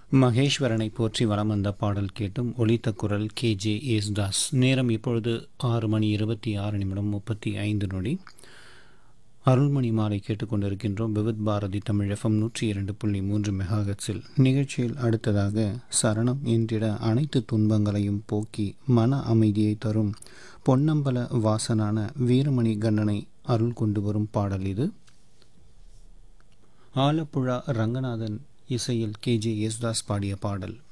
மகேஸ்வரனை போற்றி வலம் வந்த பாடல் கேட்டும் ஒலித்த குரல் கே ஜே யேசுதாஸ் நேரம் இப்பொழுது ஆறு மணி இருபத்தி ஆறு நிமிடம் முப்பத்தி ஐந்து நொடி அருள்மணி மாலை கேட்டுக்கொண்டிருக்கின்றோம் விவித் பாரதி தமிழ் எஃப்எம் நூற்றி இரண்டு புள்ளி மூன்று மெகாகட்ஸில் நிகழ்ச்சியில் அடுத்ததாக சரணம் என்றிட அனைத்து துன்பங்களையும் போக்கி மன அமைதியை தரும் பொன்னம்பல வாசனான வீரமணி கண்ணனை அருள் கொண்டு வரும் பாடல் இது ஆலப்புழா ரங்கநாதன் இசையில் கே ஜே யேசுதாஸ் பாடிய பாடல்